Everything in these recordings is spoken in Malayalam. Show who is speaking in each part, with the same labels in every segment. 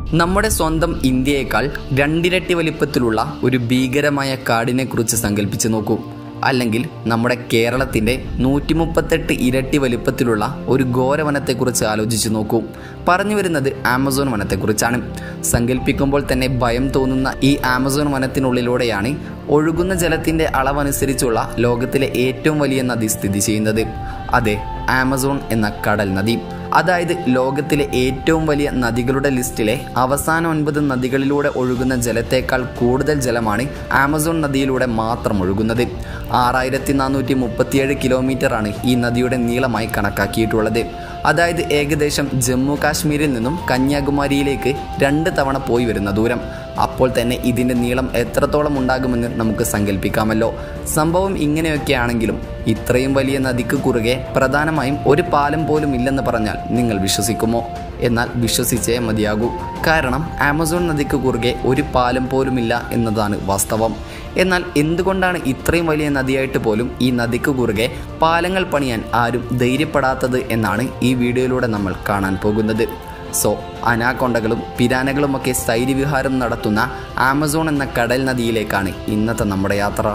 Speaker 1: നമ്മുടെ സ്വന്തം ഇന്ത്യയേക്കാൾ രണ്ടിരട്ടി വലിപ്പത്തിലുള്ള ഒരു ഭീകരമായ കാടിനെ കുറിച്ച് സങ്കല്പിച്ച് നോക്കൂ അല്ലെങ്കിൽ നമ്മുടെ കേരളത്തിൻ്റെ നൂറ്റി മുപ്പത്തെട്ട് ഇരട്ടി വലിപ്പത്തിലുള്ള ഒരു ഘോരവനത്തെക്കുറിച്ച് ആലോചിച്ച് നോക്കൂ പറഞ്ഞു വരുന്നത് ആമസോൺ വനത്തെക്കുറിച്ചാണ് സങ്കല്പിക്കുമ്പോൾ തന്നെ ഭയം തോന്നുന്ന ഈ ആമസോൺ വനത്തിനുള്ളിലൂടെയാണ് ഒഴുകുന്ന ജലത്തിൻ്റെ അളവനുസരിച്ചുള്ള ലോകത്തിലെ ഏറ്റവും വലിയ നദി സ്ഥിതി ചെയ്യുന്നത് അതെ ആമസോൺ എന്ന കടൽ നദി അതായത് ലോകത്തിലെ ഏറ്റവും വലിയ നദികളുടെ ലിസ്റ്റിലെ അവസാന ഒൻപത് നദികളിലൂടെ ഒഴുകുന്ന ജലത്തേക്കാൾ കൂടുതൽ ജലമാണ് ആമസോൺ നദിയിലൂടെ മാത്രം ഒഴുകുന്നത് ആറായിരത്തി നാനൂറ്റി മുപ്പത്തിയേഴ് കിലോമീറ്ററാണ് ഈ നദിയുടെ നീളമായി കണക്കാക്കിയിട്ടുള്ളത് അതായത് ഏകദേശം ജമ്മു കാശ്മീരിൽ നിന്നും കന്യാകുമാരിയിലേക്ക് രണ്ട് തവണ പോയി വരുന്ന ദൂരം അപ്പോൾ തന്നെ ഇതിൻ്റെ നീളം എത്രത്തോളം ഉണ്ടാകുമെന്ന് നമുക്ക് സങ്കല്പിക്കാമല്ലോ സംഭവം ഇങ്ങനെയൊക്കെയാണെങ്കിലും ഇത്രയും വലിയ നദിക്ക് കുറുകെ പ്രധാനമായും ഒരു പാലം പോലും ഇല്ലെന്ന് പറഞ്ഞാൽ നിങ്ങൾ വിശ്വസിക്കുമോ എന്നാൽ വിശ്വസിച്ചേ മതിയാകൂ കാരണം ആമസോൺ നദിക്ക് കുറുകെ ഒരു പാലം പോലുമില്ല എന്നതാണ് വാസ്തവം എന്നാൽ എന്തുകൊണ്ടാണ് ഇത്രയും വലിയ നദിയായിട്ട് പോലും ഈ നദിക്ക് കുറുകെ പാലങ്ങൾ പണിയാൻ ആരും ധൈര്യപ്പെടാത്തത് എന്നാണ് ഈ വീഡിയോയിലൂടെ നമ്മൾ കാണാൻ പോകുന്നത് സോ അനാക്കൊണ്ടകളും പിരാനകളുമൊക്കെ സ്ഥൈര്യവിഹാരം നടത്തുന്ന ആമസോൺ എന്ന കടൽ നദിയിലേക്കാണ് ഇന്നത്തെ നമ്മുടെ യാത്ര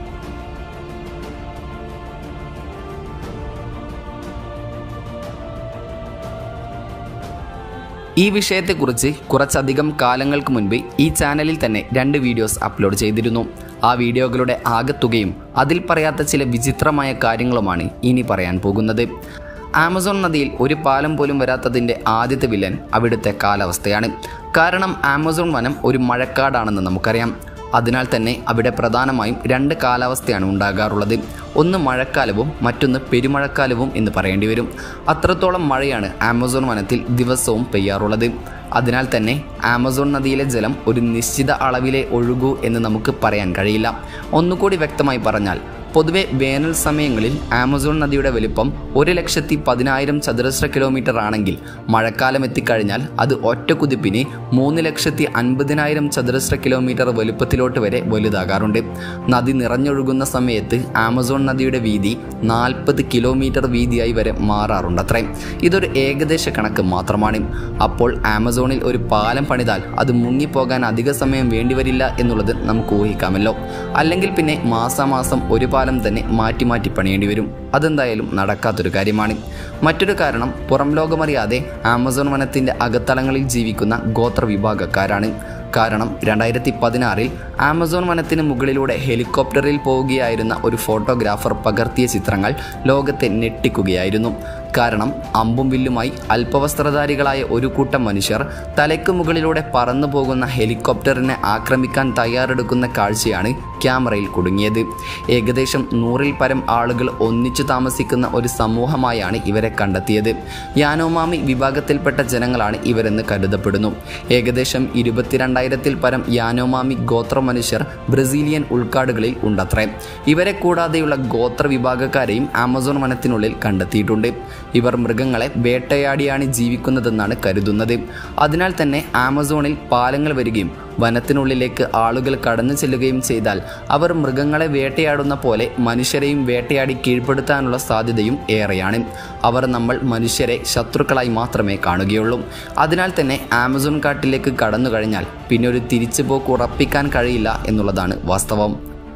Speaker 1: ഈ വിഷയത്തെക്കുറിച്ച് കുറച്ചധികം കാലങ്ങൾക്ക് മുൻപ് ഈ ചാനലിൽ തന്നെ രണ്ട് വീഡിയോസ് അപ്ലോഡ് ചെയ്തിരുന്നു ആ വീഡിയോകളുടെ ആകത്തുകയും അതിൽ പറയാത്ത ചില വിചിത്രമായ കാര്യങ്ങളുമാണ് ഇനി പറയാൻ പോകുന്നത് ആമസോൺ നദിയിൽ ഒരു പാലം പോലും വരാത്തതിൻ്റെ ആദ്യത്തെ വില്ലൻ അവിടുത്തെ കാലാവസ്ഥയാണ് കാരണം ആമസോൺ വനം ഒരു മഴക്കാടാണെന്ന് നമുക്കറിയാം അതിനാൽ തന്നെ അവിടെ പ്രധാനമായും രണ്ട് കാലാവസ്ഥയാണ് ഉണ്ടാകാറുള്ളത് ഒന്ന് മഴക്കാലവും മറ്റൊന്ന് പെരുമഴക്കാലവും എന്ന് പറയേണ്ടി വരും അത്രത്തോളം മഴയാണ് ആമസോൺ വനത്തിൽ ദിവസവും പെയ്യാറുള്ളത് അതിനാൽ തന്നെ ആമസോൺ നദിയിലെ ജലം ഒരു നിശ്ചിത അളവിലെ ഒഴുകൂ എന്ന് നമുക്ക് പറയാൻ കഴിയില്ല ഒന്നുകൂടി വ്യക്തമായി പറഞ്ഞാൽ പൊതുവെ വേനൽ സമയങ്ങളിൽ ആമസോൺ നദിയുടെ വലിപ്പം ഒരു ലക്ഷത്തി പതിനായിരം ചതുരശ്ര കിലോമീറ്റർ ആണെങ്കിൽ മഴക്കാലം എത്തിക്കഴിഞ്ഞാൽ അത് ഒറ്റ കുതിപ്പിന് മൂന്ന് ലക്ഷത്തി അൻപതിനായിരം ചതുരശ്ര കിലോമീറ്റർ വലുപ്പത്തിലോട്ട് വരെ വലുതാകാറുണ്ട് നദി നിറഞ്ഞൊഴുകുന്ന സമയത്ത് ആമസോൺ നദിയുടെ വീതി നാൽപ്പത് കിലോമീറ്റർ വീതിയായി വരെ മാറാറുണ്ട് അത്രയും ഇതൊരു ഏകദേശ കണക്ക് മാത്രമാണ് അപ്പോൾ ആമസോണിൽ ഒരു പാലം പണിതാൽ അത് മുങ്ങിപ്പോകാൻ അധിക സമയം വേണ്ടിവരില്ല എന്നുള്ളത് നമുക്ക് ഊഹിക്കാമല്ലോ അല്ലെങ്കിൽ പിന്നെ മാസാമാസം ഒരു പാലം തന്നെ മാറ്റി മാറ്റി പണിയേണ്ടി വരും അതെന്തായാലും നടക്കാത്തൊരു കാര്യമാണ് മറ്റൊരു കാരണം പുറം ലോകമറിയാതെ ആമസോൺ വനത്തിൻ്റെ അകത്തളങ്ങളിൽ ജീവിക്കുന്ന ഗോത്ര വിഭാഗക്കാരാണ് കാരണം രണ്ടായിരത്തി പതിനാറിൽ ആമസോൺ വനത്തിന് മുകളിലൂടെ ഹെലികോപ്റ്ററിൽ പോവുകയായിരുന്ന ഒരു ഫോട്ടോഗ്രാഫർ പകർത്തിയ ചിത്രങ്ങൾ ലോകത്തെ ഞെട്ടിക്കുകയായിരുന്നു കാരണം അമ്പും വില്ലുമായി അല്പവസ്ത്രധാരികളായ ഒരു കൂട്ടം മനുഷ്യർ തലയ്ക്ക് മുകളിലൂടെ പറന്നു പോകുന്ന ഹെലികോപ്റ്ററിനെ ആക്രമിക്കാൻ തയ്യാറെടുക്കുന്ന കാഴ്ചയാണ് ക്യാമറയിൽ കുടുങ്ങിയത് ഏകദേശം നൂറിൽ പരം ആളുകൾ ഒന്നിച്ചു താമസിക്കുന്ന ഒരു സമൂഹമായാണ് ഇവരെ കണ്ടെത്തിയത് യാനോമാമി വിഭാഗത്തിൽപ്പെട്ട ജനങ്ങളാണ് ഇവരെന്ന് കരുതപ്പെടുന്നു ഏകദേശം ഇരുപത്തിരണ്ടായിരത്തിൽ പരം യാനോമാമി ഗോത്ര മനുഷ്യർ ബ്രസീലിയൻ ഉൾക്കാടുകളിൽ ഉണ്ടത്രേ ഇവരെ കൂടാതെയുള്ള ഗോത്ര വിഭാഗക്കാരെയും ആമസോൺ വനത്തിനുള്ളിൽ കണ്ടെത്തിയിട്ടുണ്ട് ഇവർ മൃഗങ്ങളെ വേട്ടയാടിയാണ് ജീവിക്കുന്നതെന്നാണ് കരുതുന്നത് അതിനാൽ തന്നെ ആമസോണിൽ പാലങ്ങൾ വരികയും വനത്തിനുള്ളിലേക്ക് ആളുകൾ കടന്നു ചെല്ലുകയും ചെയ്താൽ അവർ മൃഗങ്ങളെ വേട്ടയാടുന്ന പോലെ മനുഷ്യരെയും വേട്ടയാടി കീഴ്പ്പെടുത്താനുള്ള സാധ്യതയും ഏറെയാണ് അവർ നമ്മൾ മനുഷ്യരെ ശത്രുക്കളായി മാത്രമേ കാണുകയുള്ളൂ അതിനാൽ തന്നെ ആമസോൺ കാട്ടിലേക്ക് കടന്നു കഴിഞ്ഞാൽ പിന്നെ ഒരു തിരിച്ചുപോക്ക് ഉറപ്പിക്കാൻ കഴിയില്ല എന്നുള്ളതാണ് വാസ്തവം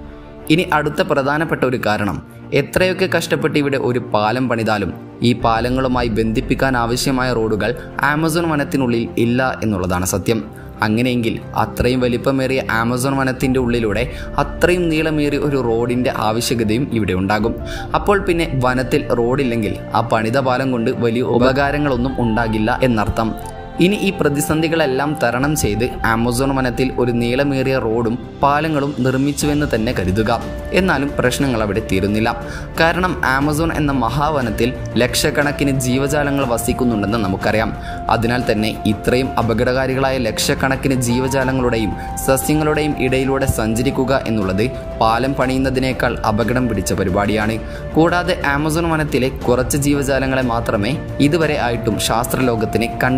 Speaker 1: ഇനി അടുത്ത പ്രധാനപ്പെട്ട ഒരു കാരണം എത്രയൊക്കെ കഷ്ടപ്പെട്ട് ഇവിടെ ഒരു പാലം പണിതാലും ഈ പാലങ്ങളുമായി ബന്ധിപ്പിക്കാൻ ആവശ്യമായ റോഡുകൾ ആമസോൺ വനത്തിനുള്ളിൽ ഇല്ല എന്നുള്ളതാണ് സത്യം അങ്ങനെയെങ്കിൽ അത്രയും വലിപ്പമേറിയ ആമസോൺ വനത്തിൻ്റെ ഉള്ളിലൂടെ അത്രയും നീളമേറിയ ഒരു റോഡിൻ്റെ ആവശ്യകതയും ഇവിടെ ഉണ്ടാകും അപ്പോൾ പിന്നെ വനത്തിൽ റോഡില്ലെങ്കിൽ ആ പണിത പാലം കൊണ്ട് വലിയ ഉപകാരങ്ങളൊന്നും ഉണ്ടാകില്ല എന്നർത്ഥം ഇനി ഈ പ്രതിസന്ധികളെല്ലാം തരണം ചെയ്ത് ആമസോൺ വനത്തിൽ ഒരു നീളമേറിയ റോഡും പാലങ്ങളും നിർമ്മിച്ചുവെന്ന് തന്നെ കരുതുക എന്നാലും പ്രശ്നങ്ങൾ അവിടെ തീരുന്നില്ല കാരണം ആമസോൺ എന്ന മഹാവനത്തിൽ ലക്ഷക്കണക്കിന് ജീവജാലങ്ങൾ വസിക്കുന്നുണ്ടെന്ന് നമുക്കറിയാം അതിനാൽ തന്നെ ഇത്രയും അപകടകാരികളായ ലക്ഷക്കണക്കിന് ജീവജാലങ്ങളുടെയും സസ്യങ്ങളുടെയും ഇടയിലൂടെ സഞ്ചരിക്കുക എന്നുള്ളത് പാലം പണിയുന്നതിനേക്കാൾ അപകടം പിടിച്ച പരിപാടിയാണ് കൂടാതെ ആമസോൺ വനത്തിലെ കുറച്ച് ജീവജാലങ്ങളെ മാത്രമേ ഇതുവരെ ആയിട്ടും ശാസ്ത്രലോകത്തിന് കണ്ടെത്തി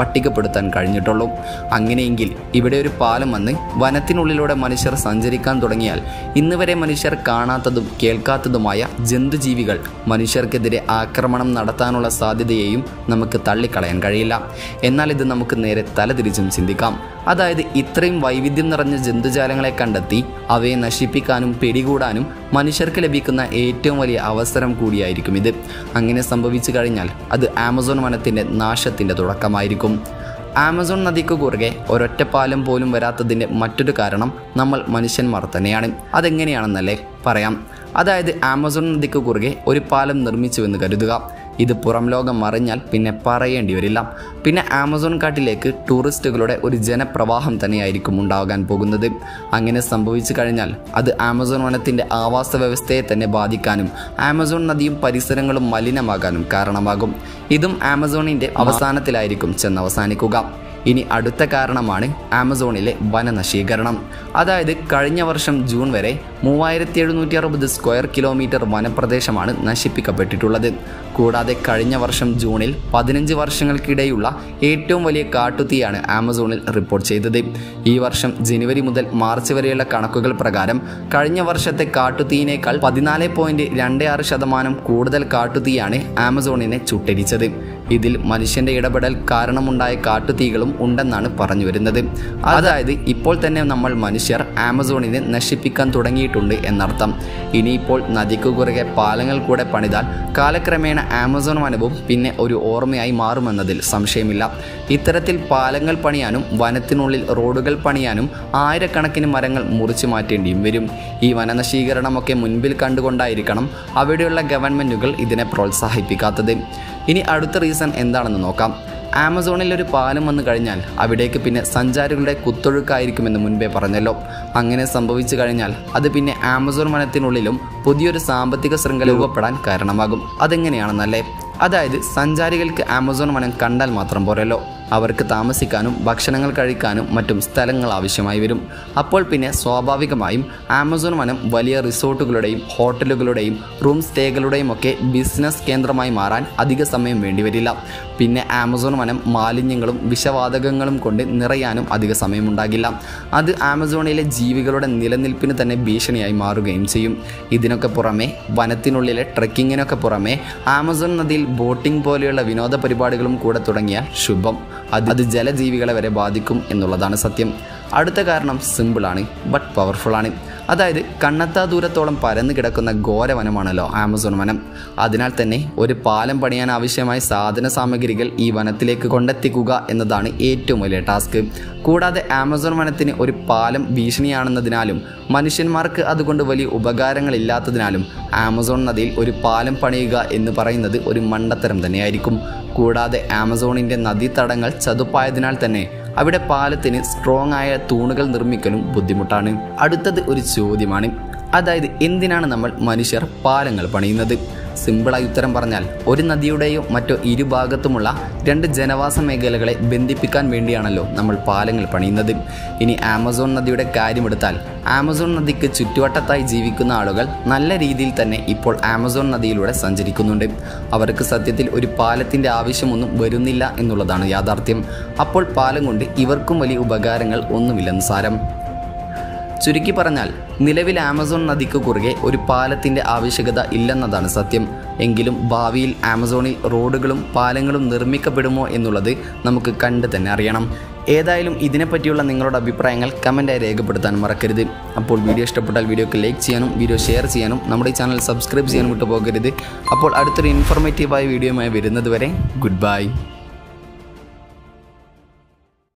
Speaker 1: പട്ടികപ്പെടുത്താൻ കഴിഞ്ഞിട്ടുള്ളൂ അങ്ങനെയെങ്കിൽ ഇവിടെ ഒരു പാലം വന്ന് വനത്തിനുള്ളിലൂടെ മനുഷ്യർ സഞ്ചരിക്കാൻ തുടങ്ങിയാൽ ഇന്ന് വരെ മനുഷ്യർ കാണാത്തതും കേൾക്കാത്തതുമായ ജന്തുജീവികൾ മനുഷ്യർക്കെതിരെ ആക്രമണം നടത്താനുള്ള സാധ്യതയെയും നമുക്ക് തള്ളിക്കളയാൻ കഴിയില്ല എന്നാൽ ഇത് നമുക്ക് നേരെ തലതിരിച്ചും ചിന്തിക്കാം അതായത് ഇത്രയും വൈവിധ്യം നിറഞ്ഞ ജന്തുജാലങ്ങളെ കണ്ടെത്തി അവയെ നശിപ്പിക്കാനും പിടികൂടാനും മനുഷ്യർക്ക് ലഭിക്കുന്ന ഏറ്റവും വലിയ അവസരം കൂടിയായിരിക്കും ഇത് അങ്ങനെ സംഭവിച്ചു കഴിഞ്ഞാൽ അത് ആമസോൺ വനത്തിൻ്റെ നാശത്തിൻ്റെ തുടക്കമായിരിക്കും ആമസോൺ നദിക്ക് കുറുകെ ഒരൊറ്റപ്പാലം പോലും വരാത്തതിൻ്റെ മറ്റൊരു കാരണം നമ്മൾ മനുഷ്യന്മാർ തന്നെയാണ് അതെങ്ങനെയാണെന്നല്ലേ പറയാം അതായത് ആമസോൺ നദിക്ക് കുറുകെ ഒരു പാലം നിർമ്മിച്ചുവെന്ന് കരുതുക ഇത് പുറം ലോകം അറിഞ്ഞാൽ പിന്നെ പറയേണ്ടി വരില്ല പിന്നെ ആമസോൺ കാട്ടിലേക്ക് ടൂറിസ്റ്റുകളുടെ ഒരു ജനപ്രവാഹം തന്നെയായിരിക്കും ഉണ്ടാകാൻ പോകുന്നത് അങ്ങനെ സംഭവിച്ചു കഴിഞ്ഞാൽ അത് ആമസോൺ വനത്തിൻ്റെ ആവാസ വ്യവസ്ഥയെ തന്നെ ബാധിക്കാനും ആമസോൺ നദിയും പരിസരങ്ങളും മലിനമാകാനും കാരണമാകും ഇതും ആമസോണിൻ്റെ അവസാനത്തിലായിരിക്കും ചെന്നവസാനിക്കുക ഇനി അടുത്ത കാരണമാണ് ആമസോണിലെ വനനശീകരണം അതായത് കഴിഞ്ഞ വർഷം ജൂൺ വരെ മൂവായിരത്തി എഴുന്നൂറ്റി അറുപത് സ്ക്വയർ കിലോമീറ്റർ വനപ്രദേശമാണ് നശിപ്പിക്കപ്പെട്ടിട്ടുള്ളത് കൂടാതെ കഴിഞ്ഞ വർഷം ജൂണിൽ പതിനഞ്ച് വർഷങ്ങൾക്കിടെയുള്ള ഏറ്റവും വലിയ കാട്ടുതീയാണ് ആമസോണിൽ റിപ്പോർട്ട് ചെയ്തത് ഈ വർഷം ജനുവരി മുതൽ മാർച്ച് വരെയുള്ള കണക്കുകൾ പ്രകാരം കഴിഞ്ഞ വർഷത്തെ കാട്ടുതീയിനേക്കാൾ പതിനാല് പോയിന്റ് രണ്ട് ആറ് ശതമാനം കൂടുതൽ കാട്ടുതീയാണ് ആമസോണിനെ ചുട്ടരിച്ചത് ഇതിൽ മനുഷ്യന്റെ ഇടപെടൽ കാരണമുണ്ടായ കാട്ടുതീകളും ഉണ്ടെന്നാണ് പറഞ്ഞു വരുന്നത് അതായത് ഇപ്പോൾ തന്നെ നമ്മൾ മനുഷ്യർ ആമസോണിനെ നശിപ്പിക്കാൻ തുടങ്ങിയിട്ടുണ്ട് എന്നർത്ഥം ഇനിയിപ്പോൾ നദിക്കു കുറുകെ പാലങ്ങൾ കൂടെ പണിതാൽ കാലക്രമേണ ആമസോൺ വനവും പിന്നെ ഒരു ഓർമ്മയായി മാറുമെന്നതിൽ സംശയമില്ല ഇത്തരത്തിൽ പാലങ്ങൾ പണിയാനും വനത്തിനുള്ളിൽ റോഡുകൾ പണിയാനും ആയിരക്കണക്കിന് മരങ്ങൾ മുറിച്ചു മാറ്റേണ്ടിയും വരും ഈ വനനശീകരണമൊക്കെ മുൻപിൽ കണ്ടുകൊണ്ടായിരിക്കണം അവിടെയുള്ള ഗവൺമെൻറ്റുകൾ ഇതിനെ പ്രോത്സാഹിപ്പിക്കാത്തത് ഇനി അടുത്ത റീസൺ എന്താണെന്ന് നോക്കാം ആമസോണിൽ ഒരു പാലം വന്നു കഴിഞ്ഞാൽ അവിടേക്ക് പിന്നെ സഞ്ചാരികളുടെ കുത്തൊഴുക്കായിരിക്കുമെന്ന് മുൻപേ പറഞ്ഞല്ലോ അങ്ങനെ സംഭവിച്ചു കഴിഞ്ഞാൽ അത് പിന്നെ ആമസോൺ വനത്തിനുള്ളിലും പുതിയൊരു സാമ്പത്തിക ശൃംഖല രൂപപ്പെടാൻ കാരണമാകും അതെങ്ങനെയാണെന്നല്ലേ അതായത് സഞ്ചാരികൾക്ക് ആമസോൺ വനം കണ്ടാൽ മാത്രം പോരല്ലോ അവർക്ക് താമസിക്കാനും ഭക്ഷണങ്ങൾ കഴിക്കാനും മറ്റും സ്ഥലങ്ങൾ ആവശ്യമായി വരും അപ്പോൾ പിന്നെ സ്വാഭാവികമായും ആമസോൺ വനം വലിയ റിസോർട്ടുകളുടെയും ഹോട്ടലുകളുടെയും റൂം സ്റ്റേകളുടെയും ഒക്കെ ബിസിനസ് കേന്ദ്രമായി മാറാൻ അധിക സമയം വേണ്ടിവരില്ല പിന്നെ ആമസോൺ വനം മാലിന്യങ്ങളും വിഷവാതകങ്ങളും കൊണ്ട് നിറയാനും അധിക സമയമുണ്ടാകില്ല അത് ആമസോണിലെ ജീവികളുടെ നിലനിൽപ്പിന് തന്നെ ഭീഷണിയായി മാറുകയും ചെയ്യും ഇതിനൊക്കെ പുറമെ വനത്തിനുള്ളിലെ ട്രെക്കിങ്ങിനൊക്കെ പുറമെ ആമസോൺ നദിയിൽ ബോട്ടിംഗ് പോലെയുള്ള വിനോദ പരിപാടികളും കൂടെ തുടങ്ങിയാൽ ശുഭം അത് അത് ജലജീവികളെ വരെ ബാധിക്കും എന്നുള്ളതാണ് സത്യം അടുത്ത കാരണം സിമ്പിളാണ് ബട്ട് പവർഫുള്ളാണ് അതായത് കണ്ണത്താ ദൂരത്തോളം പരന്നു കിടക്കുന്ന ഘോരവനമാണല്ലോ ആമസോൺ വനം അതിനാൽ തന്നെ ഒരു പാലം പണിയാൻ ആവശ്യമായ സാധന സാമഗ്രികൾ ഈ വനത്തിലേക്ക് കൊണ്ടെത്തിക്കുക എന്നതാണ് ഏറ്റവും വലിയ ടാസ്ക് കൂടാതെ ആമസോൺ വനത്തിന് ഒരു പാലം ഭീഷണിയാണെന്നതിനാലും മനുഷ്യന്മാർക്ക് അതുകൊണ്ട് വലിയ ഉപകാരങ്ങളില്ലാത്തതിനാലും ആമസോൺ നദിയിൽ ഒരു പാലം പണിയുക എന്ന് പറയുന്നത് ഒരു മണ്ടത്തരം തന്നെയായിരിക്കും കൂടാതെ ആമസോണിൻ്റെ നദീതടങ്ങൾ ചതുപ്പായതിനാൽ തന്നെ അവിടെ പാലത്തിന് സ്ട്രോങ് ആയ തൂണുകൾ നിർമ്മിക്കലും ബുദ്ധിമുട്ടാണ് അടുത്തത് ഒരു ചോദ്യമാണ് അതായത് എന്തിനാണ് നമ്മൾ മനുഷ്യർ പാലങ്ങൾ പണിയുന്നത് സിമ്പിളായി ഉത്തരം പറഞ്ഞാൽ ഒരു നദിയുടെയോ മറ്റോ ഇരുഭാഗത്തുമുള്ള രണ്ട് ജനവാസ മേഖലകളെ ബന്ധിപ്പിക്കാൻ വേണ്ടിയാണല്ലോ നമ്മൾ പാലങ്ങൾ പണിയുന്നത് ഇനി ആമസോൺ നദിയുടെ കാര്യമെടുത്താൽ ആമസോൺ നദിക്ക് ചുറ്റുവട്ടത്തായി ജീവിക്കുന്ന ആളുകൾ നല്ല രീതിയിൽ തന്നെ ഇപ്പോൾ ആമസോൺ നദിയിലൂടെ സഞ്ചരിക്കുന്നുണ്ട് അവർക്ക് സത്യത്തിൽ ഒരു പാലത്തിൻ്റെ ആവശ്യമൊന്നും വരുന്നില്ല എന്നുള്ളതാണ് യാഥാർത്ഥ്യം അപ്പോൾ പാലം കൊണ്ട് ഇവർക്കും വലിയ ഉപകാരങ്ങൾ ഒന്നുമില്ലെന്ന് സാരം ചുരുക്കി പറഞ്ഞാൽ നിലവിൽ ആമസോൺ നദിക്ക് കുറുകെ ഒരു പാലത്തിൻ്റെ ആവശ്യകത ഇല്ലെന്നതാണ് സത്യം എങ്കിലും ഭാവിയിൽ ആമസോണിൽ റോഡുകളും പാലങ്ങളും നിർമ്മിക്കപ്പെടുമോ എന്നുള്ളത് നമുക്ക് കണ്ട് തന്നെ അറിയണം ഏതായാലും ഇതിനെപ്പറ്റിയുള്ള നിങ്ങളുടെ അഭിപ്രായങ്ങൾ കമൻറ്റായി രേഖപ്പെടുത്താൻ മറക്കരുത് അപ്പോൾ വീഡിയോ ഇഷ്ടപ്പെട്ടാൽ വീഡിയോക്ക് ലൈക്ക് ചെയ്യാനും വീഡിയോ ഷെയർ ചെയ്യാനും നമ്മുടെ ഈ ചാനൽ സബ്സ്ക്രൈബ് ചെയ്യാനും വിട്ടു പോകരുത് അപ്പോൾ അടുത്തൊരു ഇൻഫോർമേറ്റീവായ വീഡിയോയുമായി വരുന്നത് വരെ ഗുഡ് ബൈ